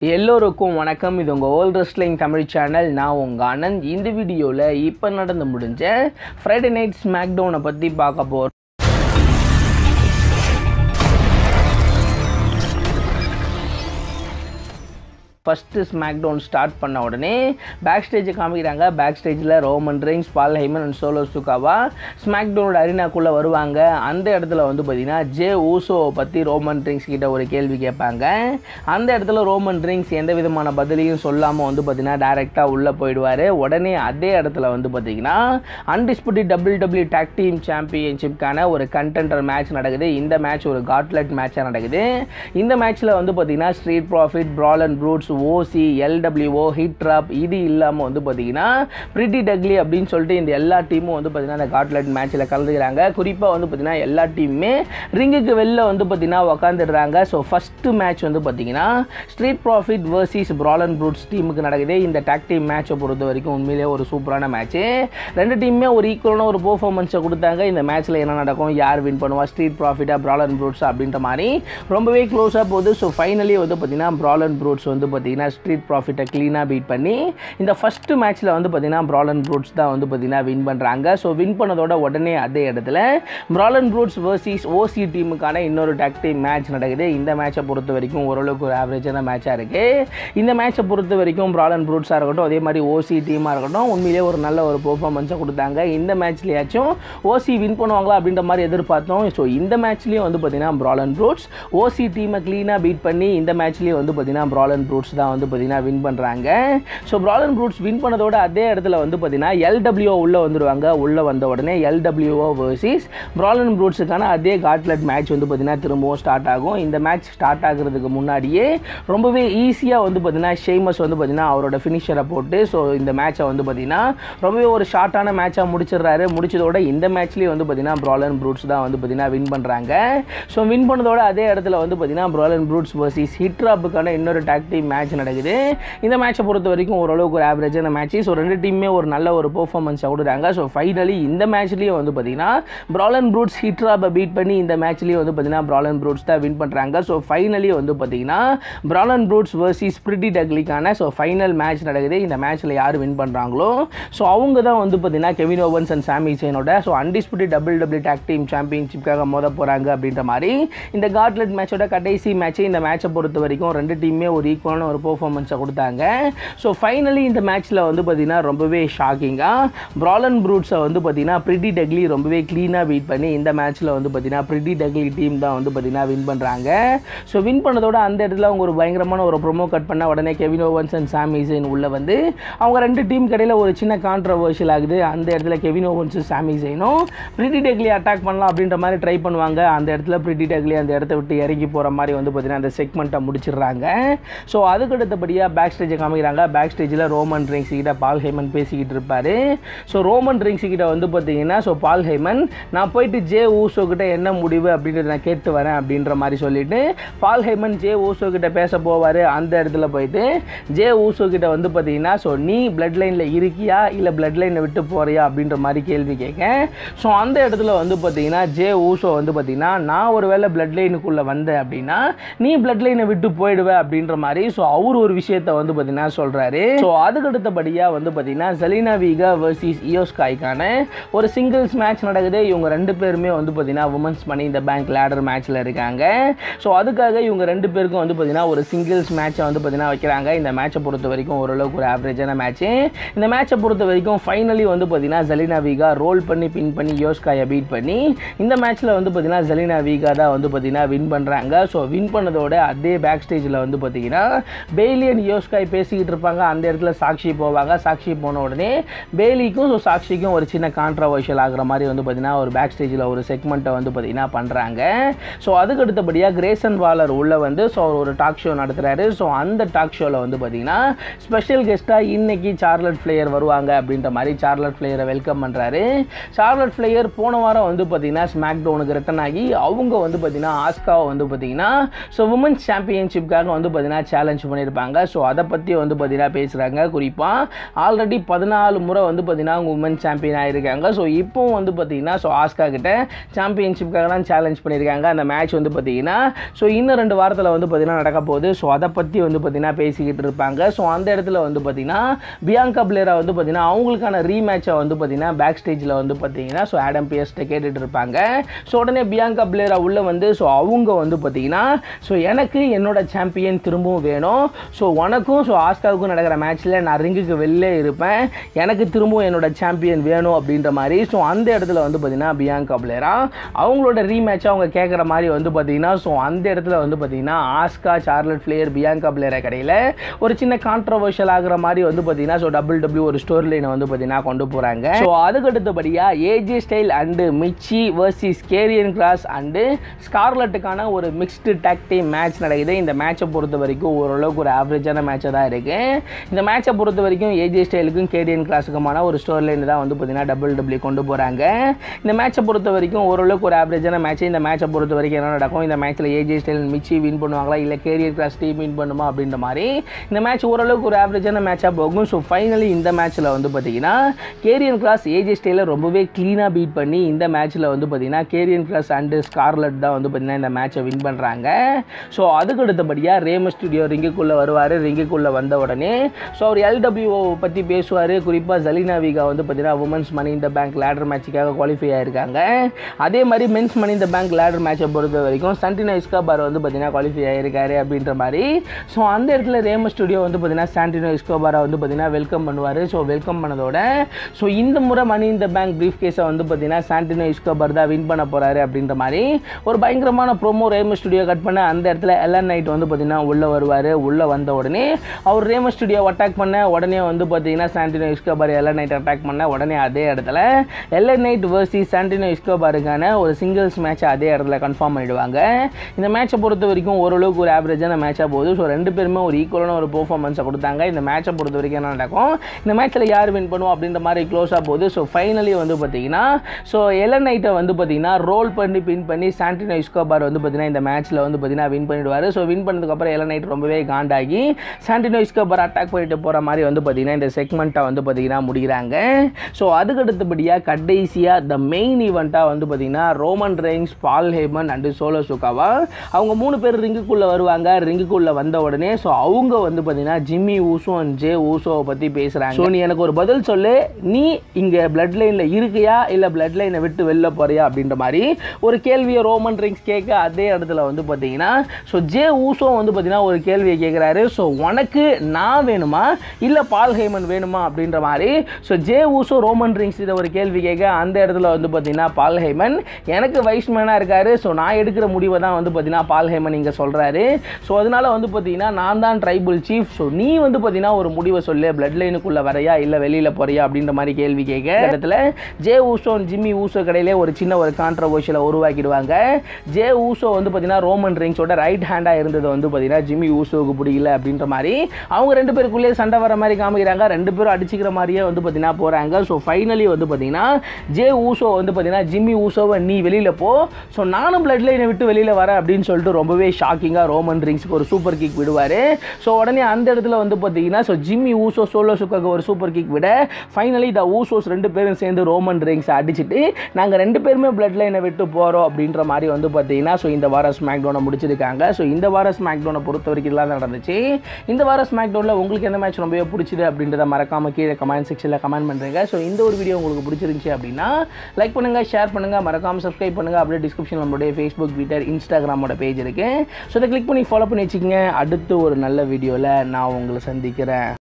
எல்லோருக்கும் வணக்கம் இது உங்கள் ஓல்ட் ரெஸ்லிங் தமிழ் சேனல் நான் உங்கள் ஆனந்த் இந்த வீடியோவில் இப்போ நடந்து முடிஞ்ச ஃப்ரைடே நைட் ஸ்மாக்டவுனை பற்றி பார்க்க போகிறோம் ஃபஸ்ட்டு ஸ்மாக் டவுன் ஸ்டார்ட் பண்ண உடனே பேக் ஸ்டேஜை காமிக்கிறாங்க பேக் ஸ்டேஜில் Roman Reigns Paul Heyman and Solo Sikoa ஸ்மாக் டவுனோட அரினாக்குள்ளே வருவாங்க அந்த இடத்துல வந்து பார்த்தீங்கன்னா ஜே ஊசோவை பற்றி ரோமன் ரிங்ஸ் கிட்ட ஒரு கேள்வி கேட்பாங்க அந்த இடத்துல ரோமன் ரிங்ஸ் எந்த விதமான பதிலையும் சொல்லாமல் வந்து பார்த்தீங்கன்னா டேரெக்டாக உள்ளே போயிடுவார் உடனே அதே இடத்துல வந்து பார்த்தீங்கன்னா undisputed W W tag team சாம்பியன்ஷிப்கான ஒரு கண்டென்டர் மேட்ச் நடக்குது இந்த மேட்ச் ஒரு காட்லெட் மேட்சாக நடக்குது இந்த மேட்ச்சில் வந்து பார்த்தீங்கன்னா Street Profit Brawl and Brutes OC LWO Hit ட்ராப் இது இல்லாமல் வந்து பார்த்தீங்கன்னா பிரிட்டி டக்லி அப்படின்னு சொல்லிட்டு இந்த எல்லா டீமும் வந்து பார்த்தீங்கன்னா அந்த காட்லெட் மேட்ச்சில் கலந்துக்கிறாங்க குறிப்பாக வந்து பார்த்தீங்கன்னா எல்லா டீமுமே ரிங்குக்கு வெளில வந்து பார்த்தீங்கன்னா உக்காந்துடுறாங்க ஸோ ஃபஸ்ட்டு மேட்ச் வந்து பார்த்தீங்கன்னா Street Profit versus Brawl and Brutes டீமுக்கு நடக்குது இந்த டாக் டீம் மேட்சை பொறுத்த வரைக்கும் உண்மையிலேயே ஒரு சூப்பரான மேட்ச்சு ரெண்டு டீமுமே ஒரு ஈக்குவலான ஒரு பெர்ஃபார்மன்ஸை கொடுத்தாங்க இந்த மேட்ச்சில் என்ன நடக்கும் யார் வின் பண்ணுவா ஸ்ட்ரீட் ப்ராஃபிட்டாக ப்ரால் அண்ட் ப்ரூட்ஸ் அப்படின்ற மாதிரி ரொம்பவே க்ளோஸாக போகுது ஸோ ஃபைனலி வந்து பார்த்தீங்கன்னா ப்ரால் அண்ட் ப்ரூட்ஸ் வந்து பார்த்தீங்கன்னா ஸ்ட்ரீட் ப்ராஃபிட்டை க்ளீனாக பீட் பண்ணி இந்த ஃபஸ்ட்டு மேட்ச்சில் வந்து பார்த்தீங்கன்னா ப்ரால் அண்ட் ப்ரூட்ஸ் தான் வந்து பார்த்தீங்கன்னா வின் பண்ணுறாங்க ஸோ வின் பண்ணதோட உடனே அதே இடத்துல Brawl and Brutes versus OC டீமுக்கான இன்னொரு டாக் டீம் மேட்ச் நடக்குது இந்த மேட்சை பொறுத்த வரைக்கும் ஓரளவுக்கு ஒரு ஆவரேஜான மேட்சாக இருக்குது இந்த மேட்சை பொறுத்த வரைக்கும் ப்ரால் அண்ட் ப்ரூட்ஸாக இருக்கட்டும் அதே மாதிரி ஓசி டீமாக இருக்கட்டும் உண்மையிலேயே ஒரு நல்ல ஒரு பெர்ஃபார்மன்ஸை கொடுத்தாங்க இந்த மேட்ச்லேயாச்சும் ஓசி வின் பண்ணுவாங்களா அப்படின்ற மாதிரி எதிர்பார்த்தோம் ஸோ இந்த மேட்ச்லேயும் வந்து பார்த்தீங்கன்னா ப்ரால் அண்ட் ப்ரூட்ஸ் ஓசி டீமை க்ளீனாக பீட் பண்ணி இந்த மேட்ச்லேயும் வந்து பார்த்தீங்கன்னா ப்ரால் அண்ட் ப்ரூட்ஸ் தான் வந்து பார்த்தீங்கன்னா வின் பண்ணுறாங்க so Brawl and Brutes win பண்ணதோட அதே இடத்துல வந்து பார்த்தீங்கன்னா எல்டபிள்யூஓ உள்ளே வந்துடுவாங்க உள்ளே வந்த உடனே எல்டபிள்யூஓ வர்சஸ் ப்ரால் அண்ட் ப்ரூட்ஸுக்கான அதே காட்லெட் மேட்ச் வந்து பார்த்தீங்கன்னா திரும்பவும் ஸ்டார்ட் ஆகும் இந்த மேட்ச் ஸ்டார்ட் ஆகிறதுக்கு முன்னாடியே ரொம்பவே ஈஸியாக வந்து பார்த்தீங்கன்னா ஷேமஸ் வந்து பார்த்தீங்கன்னா அவரோட ஃபினிஷரை போட்டு ஸோ இந்த மேட்சை வந்து பார்த்தீங்கன்னா ரொம்பவே ஒரு ஷார்ட்டான மேட்சாக முடிச்சிடுறாரு முடிச்சதோட இந்த மேட்ச்லேயே வந்து பார்த்தீங்கன்னா ப்ரால் அண்ட் ப்ரூட்ஸ் தான் வந்து பார்த்தீங்கன்னா வின் பண்ணுறாங்க ஸோ வின் பண்ணதோட அதே இடத்துல வந்து பார்த்தீங்கன்னா ப்ரால் அண்ட் ப்ரூட்ஸ் வர்சஸ் ஹிட்ராப்புக்கான இன்னொரு டாக் டீம் மேட்ச் நடக்குது இந்த மேட்சை பொறுத்த வரைக்கும் ஓரளவுக்கு ஒரு ஆவரேஜான மேட்ச் ஸோ ரெண்டு டீமுமே ஒரு நல்ல ஒரு பெர்ஃபார்மன்ஸை கொடுக்குறாங்க ஸோ ஃபைனலி இந்த மேட்ச்லேயும் வந்து பார்த்தீங்கன்னா ப்ரால் அண்ட் ப்ரூட்ஸ் ஹிட்ராப்பை பீட் பண்ணி இந்த மேட்ச்லேயும் வந்து பார்த்தீங்கன்னா ப்ரால் அண்ட் ப்ரூட்ஸ் தான் வின் பண்ணுறாங்க ஸோ ஃபைனலி வந்து பார்த்தீங்கன்னா Brawl and Brutes versus Pretty டக்லிக்கான ஸோ ஃபைனல் மேட்ச் நடக்குது இந்த மேட்ச்சில் யார் வின் பண்ணுறாங்களோ ஸோ அவங்க தான் வந்து பார்த்தீங்கன்னா கெவின் ஓவன்ஸ் அண்ட் சாமி சேனோட so undisputed double double tag team சாம்பியன்ஷிப்காக மோத போகிறாங்க அப்படின்ற மாதிரி இந்த காட்லெட் மேட்சோட கடைசி மேட்ச் இந்த மேட்சை பொறுத்த வரைக்கும் ரெண்டு டீமுமே ஒரு ஈக்குவலான ஒரு பெர்ஃபார்மன்ஸை கொடுத்தாங்க ஸோ ஃபைனலி இந்த மேட்ச்சில் வந்து பார்த்தீங்கன்னா ரொம்பவே ஷாக்கிங்காக ப்ரால் அண்ட் ப்ரூட்ஸை வந்து பார்த்தீங்கன்னா பிரிட்டி டக்லி ரொம்பவே க்ளீனாக பீட் பண்ணி இந்த மேட்ச்சில் வந்து பார்த்தீங்கன்னா பிரிட்டி டக்லி டீம் தான் வந்து பார்த்தீங்கன்னா வின் பண்ணுறாங்க ஸோ வின் பண்ணதோட அந்த இடத்துல அவங்க ஒரு பயங்கரமான ஒரு ப்ரொமோ கட் பண்ண உடனே கெவின் ஓவன்ஸ் அண்ட் சாமி ஜெயின் உள்ளே வந்து அவங்க ரெண்டு டீம் கடையில் ஒரு சின்ன கான்ட்ரவர்ஷியல் ஆகுது அந்த இடத்துல கெவின் ஓவன்ஸும் சாமி ஜெயினும் பிரிட்டி டக்லி அட்டாக் பண்ணலாம் அப்படின்ற மாதிரி ட்ரை பண்ணுவாங்க அந்த இடத்துல பிரிட்டி டக்லி அந்த இடத்த விட்டு இறங்கி போகிற மாதிரி வந்து பார்த்தீங்கன்னா அந்த செக்மெண்ட்டை முடிச்சிடுறாங்க ஸோ அதுக்கு அடுத்தபடியாக பேக் ஸ்டேஜை காமிக்கிறாங்க பேக் ஸ்டேஜில் ரோமன் ரிங்ஸ் கிட்ட பால் ஹேமன் பேசிக்கிட்டு இருப்பார் ஸோ ரோமன் ரிங்ஸ் கிட்ட வந்து பார்த்தீங்கன்னா ஸோ பால் ஹேமன் நான் போயிட்டு ஜே ஊசோ கிட்ட என்ன முடிவு அப்படின்றத நான் கேட்டு வரேன் அப்படின்ற மாதிரி சொல்லிட்டு பால் ஹேமன் ஜே ஊசோ கிட்ட பேச போவார் அந்த இடத்துல போயிட்டு ஜே ஊசோ கிட்ட வந்து பார்த்தீங்கன்னா ஸோ நீ பிளட் லைனில் இருக்கியா இல்லை பிளட் லைனை விட்டு போறியா அப்படின்ற மாதிரி கேள்வி கேட்க ஸோ அந்த இடத்துல வந்து பார்த்தீங்கன்னா ஜே ஊசோ வந்து பார்த்தீங்கன்னா நான் ஒரு வேளை பிளட் லைனுக்குள்ளே வந்தேன் அப்படின்னா நீ பிளட் லைனை விட்டு போயிடுவ அப்படின்ற மாதிரி ஸோ அவர் ஒரு விஷயத்த வந்து பார்த்தீங்கன்னா சொல்கிறாரு ஸோ அதுக்கு அடுத்தபடியாக வந்து பார்த்தீங்கன்னா ஜலீனா வீகா வர்சஸ் இயோஸ்காய்க்கான ஒரு சிங்கிள்ஸ் மேட்ச் நடக்குது இவங்க ரெண்டு பேருமே வந்து பார்த்தீங்கன்னா உமன்ஸ் மணி இந்த பேங்க் லேடர் மேட்ச்சில் இருக்காங்க ஸோ அதுக்காக இவங்க ரெண்டு பேருக்கும் வந்து பார்த்தீங்கன்னா ஒரு சிங்கிள்ஸ் மேட்சை வந்து பார்த்தீங்கன்னா வைக்கிறாங்க இந்த மேட்சை பொறுத்த வரைக்கும் ஓரளவுக்கு ஒரு ஆவரேஜான மேட்ச்சு இந்த மேட்சை பொறுத்த வரைக்கும் ஃபைனலி வந்து பார்த்தீங்கன்னா ஜலீனா வீகா ரோல் பண்ணி பின் பண்ணி யோஸ்காயை பீட் பண்ணி இந்த மேட்ச்சில் வந்து பார்த்தீங்கன்னா ஜலீனா வீகா தான் வந்து பார்த்தீங்கன்னா வின் பண்ணுறாங்க ஸோ வின் பண்ணதோட அதே பேக் ஸ்டேஜில் வந்து பார்த்தீங்கன்னா பெய்லி அண்ட் யோஸ்காய் பேசிக்கிட்டு இருப்பாங்க அந்த இடத்துல சாக்ஷி போவாங்க சாக்ஷி போன உடனே பெய்லிக்கும் ஸோ சாக்ஷிக்கும் ஒரு சின்ன கான்ட்ரவர்ஷியல் ஆகிற மாதிரி வந்து பார்த்தீங்கன்னா ஒரு பேக் ஸ்டேஜில் ஒரு செக்மெண்ட்டை வந்து பார்த்தீங்கன்னா பண்ணுறாங்க ஸோ அதுக்கு அடுத்தபடியாக கிரேசன் வாலர் உள்ளே வந்து ஸோ ஒரு டாக் ஷோ நடத்துகிறாரு ஸோ அந்த டாக் ஷோவில் வந்து பார்த்தீங்கன்னா ஸ்பெஷல் கெஸ்ட்டாக இன்னைக்கு சார்லட் ஃப்ளேயர் வருவாங்க அப்படின்ற மாதிரி சார்லட் ஃப்ளேயரை வெல்கம் பண்ணுறாரு சார்லட் ஃப்ளேயர் போன வாரம் வந்து பார்த்தீங்கன்னா ஸ்மாக் டவுனுக்கு ரிட்டன் ஆகி அவங்க வந்து பார்த்தீங்கன்னா ஆஸ்காவை வந்து பார்த்தீங்கன்னா ஸோ உமன்ஸ் சாம்பியன்ஷிப்காக வந்து பார்த்தீங்கன்னா சேலஞ்ச் லான்ச் பண்ணியிருப்பாங்க ஸோ அதை பற்றி வந்து பார்த்தீங்கன்னா பேசுகிறாங்க குறிப்பாக ஆல்ரெடி பதினாலு முறை வந்து பார்த்தீங்கன்னா அவங்க உமன் சாம்பியன் ஆகிருக்காங்க ஸோ இப்போவும் வந்து பார்த்தீங்கன்னா ஸோ ஆஸ்கா கிட்ட சாம்பியன்ஷிப்காக தான் சேலஞ்ச் பண்ணியிருக்காங்க அந்த மேட்ச் வந்து பார்த்தீங்கன்னா ஸோ இன்னும் ரெண்டு வாரத்தில் வந்து பார்த்தீங்கன்னா நடக்க போகுது ஸோ அதை பற்றி வந்து பார்த்தீங்கன்னா பேசிக்கிட்டு இருப்பாங்க ஸோ அந்த இடத்துல வந்து பார்த்தீங்கன்னா பியாங்கா பிளேரா வந்து பார்த்தீங்கன்னா அவங்களுக்கான ரீமேட்சை வந்து பார்த்தீங்கன்னா பேக் ஸ்டேஜில் வந்து பார்த்தீங்கன்னா ஸோ ஆடம் பியர்ஸ்ட்டை கேட்டுட்டு இருப்பாங்க ஸோ உடனே பியாங்கா பிளேரா உள்ள வந்து ஸோ அவங்க வந்து பார்த்தீங்கன்னா ஸோ எனக்கு என்னோட சாம்பியன் திரும்பவும் வேணும் ஸோ உனக்கும் ஸோ ஆஸ்காவுக்கும் நடக்கிற மேட்ச்சில் நான் ரிங்குக்கு வெளிலே இருப்பேன் எனக்கு திரும்பவும் என்னோட சாம்பியன் வேணும் அப்படின்ற மாதிரி ஸோ அந்த இடத்துல வந்து பார்த்தீங்கன்னா பியாங்கா பிளேரா அவங்களோட ரீமேட்சை அவங்க கேட்குற மாதிரி வந்து பார்த்தீங்கன்னா ஸோ அந்த இடத்துல வந்து பார்த்தீங்கன்னா ஆஸ்கா சார்லட் ஃபிளேயர் பியாங்கா பிளேயரை கடையில் ஒரு சின்ன கான்ட்ரவர்ஷியல் ஆகிற மாதிரி வந்து பார்த்தீங்கன்னா ஸோ டபுள் டபிள்யூ ஒரு ஸ்டோரி லைனை வந்து பார்த்தீங்கன்னா கொண்டு போகிறாங்க ஸோ அதுக்கு அடுத்தபடியாக A J Style and Michin versus Karrion Kross and ஸ்கார்லட்டுக்கான ஒரு மிக்ஸ்டு டாக் டீம் மேட்ச் நடக்குது இந்த மேட்சை பொறுத்த வரைக்கும் ஓரளவுக்கு ஒரு ஆவரேஜான மேட்சாக தான் இருக்குது இந்த மேட்சை பொறுத்த வரைக்கும் ஏஜே ஸ்டைலுக்கும் கேரியன் கிளாஸுக்குமான ஒரு ஸ்டோரி லைன் தான் வந்து பார்த்தீங்கன்னா டபுள் டபிள்யூ கொண்டு போகிறாங்க இந்த மேட்சை பொறுத்த வரைக்கும் ஓரளவுக்கு ஒரு ஆவரேஜான மேட்ச் இந்த மேட்சை பொறுத்த வரைக்கும் என்ன நடக்கும் இந்த மேட்ச்சில் ஏஜே ஸ்டைல் மிச்சி வின் பண்ணுவாங்களா இல்லை கேரியர் கிளாஸ் டீம் வின் பண்ணுமா அப்படின்ற மாதிரி இந்த மேட்ச் ஓரளவுக்கு ஒரு ஆவரேஜான மேட்சாக போகும் ஸோ ஃபைனலி இந்த மேட்ச்சில் வந்து பார்த்தீங்கன்னா கேரியன் கிளாஸ் ஏஜே ஸ்டைலை ரொம்பவே க்ளீனாக பீட் பண்ணி இந்த மேட்ச்சில் வந்து பார்த்தீங்கன்னா கேரியன் கிளாஸ் அண்டு ஸ்கார்லட் தான் வந்து பார்த்தீங்கன்னா இந்த மேட்சை வின் பண்ணுறாங்க ஸோ அதுக்கு அடுத்தபடியாக ரேம ஸ்டுடியோ ரிங்குக்குள்ளே வருவார் ரிங்குக்குள்ளே வந்த உடனே ஸோ அவர் எல்டபிள்யூ பற்றி பேசுவார் குறிப்பாக ஜலினா வீகா வந்து பார்த்தீங்கன்னா உமன்ஸ் மணி இந்த பேங்க் லேடர் மேட்சுக்காக குவாலிஃபை ஆயிருக்காங்க அதே மாதிரி மென்ஸ் மணி இந்த பேங்க் லேடர் மேட்சை பொறுத்த வரைக்கும் சண்டினா இஸ்காபார் வந்து பார்த்தீங்கன்னா குவாலிஃபை ஆயிருக்காரு அப்படின்ற மாதிரி ஸோ அந்த இடத்துல ரேம ஸ்டுடியோ வந்து பார்த்தீங்கன்னா சாண்டினோ இஸ்கோபாரை வந்து பார்த்தீங்கன்னா வெல்கம் பண்ணுவார் ஸோ வெல்கம் பண்ணதோட ஸோ இந்த முறை மணி இந்த பேங்க் ப்ரீஃப் கேஸை வந்து பார்த்தீங்கன்னா சாண்டினோ இஸ்கோபார் தான் வின் பண்ண போகிறாரு அப்படின்ற மாதிரி ஒரு பயங்கரமான ப்ரோமோ ரேம ஸ்டுடியோ கட் பண்ண அந்த இடத்துல எல்என் நைட் வந்து பார்த்தீங்கன்னா உள்ளே வருவார் உள்ளே வந்த உடனே அவர் ரேம ஸ்டுடியோ அட்டாக் பண்ண உடனே வந்து பார்த்தீங்கன்னா Santino Escobar L A Knight attack பண்ண உடனே அதே இடத்துல எல்என் நைட் வர்சஸ் சாண்டினோ இஸ்கோபாருக்கான ஒரு சிங்கிள்ஸ் மேட்சை அதே இடத்துல கன்ஃபார்ம் பண்ணிடுவாங்க இந்த மேட்சை பொறுத்த வரைக்கும் ஓரளவுக்கு ஒரு ஆவரேஜான மேட்சாக போகுது ஸோ ரெண்டு பேருமே ஒரு ஈக்குவலான ஒரு பெர்ஃபார்மன்ஸை கொடுத்தாங்க இந்த மேட்சை பொறுத்த வரைக்கும் என்ன நடக்கும் இந்த மேட்ச்சில் யார் வின் பண்ணுவோம் அப்படின்ற மாதிரி க்ளோஸாக போகுது ஸோ ஃபைனலி வந்து பார்த்தீங்கன்னா ஸோ எலன் நைட்டை வந்து பார்த்தீங்கன்னா ரோல் பண்ணி பின் பண்ணி சாண்டினோ இஸ்கோபார் வந்து பார்த்தீங்கன்னா இந்த மேட்ச்சில் வந்து பார்த்தீங்கன்னா வின் பண்ணிடுவார் ஸோ வின் பண்ணதுக்கப்புறம் எலன் நைட் ரொம்பவே காண்டாகி சாண்டினோ இஸ்கோபார் அட்டாக் பண்ணிட்டு போகிற மாதிரி வந்து பார்த்தீங்கன்னா இந்த செக்மெண்ட்டை வந்து பார்த்தீங்கன்னா முடிகிறாங்க ஸோ அதுக்கு அடுத்தபடியாக கடைசியாக த மெயின் ஈவெண்ட்டாக வந்து பார்த்தீங்கன்னா Roman Reigns Paul Heyman and Solo Sikoa அவங்க மூணு பேர் ரிங்குக்குள்ளே வருவாங்க ரிங்குக்குள்ளே வந்த உடனே ஸோ அவங்க வந்து பார்த்தீங்கன்னா ஜிம்மி ஊசோ அண்ட் ஜே ஊசோவை பற்றி பேசுகிறாங்க ஸோ நீ எனக்கு ஒரு பதில் சொல்லு நீ இங்கே பிளட் லைனில் இருக்கியா இல்லை பிளட் லைனை விட்டு வெளில போறியா அப்படின்ற மாதிரி ஒரு கேள்வியை ரோமன் ரிங்ஸ் கேட்க அதே இடத்துல வந்து பார்த்தீங்கன்னா ஸோ ஜே ஊசோ வந்து பார்த்தீங்கன்னா ஒரு கேள்வியை கேட்குறாரு ஸோ உனக்கு நான் வேணுமா இல்லை பால் ஹேமன் வேணுமா அப்படின்ற மாதிரி so Jey Uso Roman Reigns இதை ஒரு கேள்வி கேட்க அந்த இடத்துல வந்து பார்த்தீங்கன்னா பால் ஹேமன் எனக்கு வைஸ் மேனாக இருக்காரு ஸோ நான் எடுக்கிற முடிவை தான் வந்து பார்த்தீங்கன்னா பால் ஹேமன் இங்கே சொல்கிறாரு ஸோ அதனால வந்து பார்த்தீங்கன்னா நான் தான் ட்ரைபிள் சீஃப் ஸோ நீ வந்து பார்த்தீங்கன்னா ஒரு முடிவை சொல்லு பிளட் லைனுக்குள்ளே வரையா இல்லை வெளியில் போறியா அப்படின்ற மாதிரி கேள்வி கேட்க இந்த இடத்துல ஜே ஊசோ ஜிம்மி ஊசோ கடையிலே ஒரு சின்ன ஒரு கான்ட்ரவர்ஷியலை உருவாக்கிடுவாங்க ஜே ஊசோ வந்து பார்த்தீங்கன்னா ரோமன் ரிங்ஸோட ரைட் ஹேண்டாக இருந்தது வந்து பார்த்தீங்கன்னா ஜிம்மி ஊசோவுக்கு பிடிக்கல அப்படின்ற மாதிரி அவங்க ரெண்டு பேருக்குள்ளேயே சண்டை வர மாதிரி காமிக்கிறாங்க ரெண்டு பேரும் அடிச்சுக்கிற மாதிரியே வந்து பார்த்தீங்கன்னா போகிறாங்க ஸோ ஃபைனலி வந்து பார்த்தீங்கன்னா ஜே ஊசோ வந்து பார்த்தீங்கன்னா ஜிம்மி ஊசோவை நீ வெளியில் போ ஸோ நானும் பிளட் லைனை விட்டு வெளியில் வரேன் அப்படின்னு சொல்லிட்டு ரொம்பவே ஷாக்கிங்காக ரோமன் ரிங்ஸுக்கு ஒரு சூப்பர் கிக் விடுவார் ஸோ உடனே அந்த இடத்துல வந்து பார்த்தீங்கன்னா ஸோ ஜிம்மி ஊசோ சோலோ சுக்காக்கு ஒரு சூப்பர் கிக் விட ஃபைனலி த ஊசோஸ் ரெண்டு பேரும் சேர்ந்து ரோமன் ரிங்ஸ் அடிச்சுட்டு நாங்கள் ரெண்டு பேருமே பிளட் லைனை விட்டு போகிறோம் அப்படின்ற மாதிரி வந்து பார்த்தீங்கன்னா ஸோ இந்த வாரம் ஸ்மாக்டவுனை முடிச்சிருக்காங்க ஸோ இந்த வாரம் ஸ்மாக்டவுனை பொறுத்த வரைக்கும் இதெல்லாம் தான் நடந்துச்சு இந்த வாரம் ஸ்மாக்டவுனில் உங்களுக்கு எந்த மேட்ச் ரொம்பவே பிடிச்சது அப்படின்றத மறக்காம கீழே கமெண்ட் செக்ஷனில் கமெண்ட் பண்ணுறீங்க ஸோ இந்த ஒரு வீடியோ உங்களுக்கு பிடிச்சிருந்துச்சி அப்படின்னா லைக் பண்ணுங்கள் ஷேர் பண்ணுங்கள் மறக்காம சப்ஸ்கிரைப் பண்ணுங்கள் அப்படியே டிஸ்கிரிப்ஷன் நம்மளுடைய ஃபேஸ்புக் ட்விட்டர் இன்ஸ்டாகிராமோட பேஜ் இருக்குது ஸோ அதை கிளிக் பண்ணி ஃபாலோ பண்ணி வச்சுக்கோங்க அடுத்து ஒரு நல்ல வீடியோவில் நான் உங்களை சந்திக்கிறேன்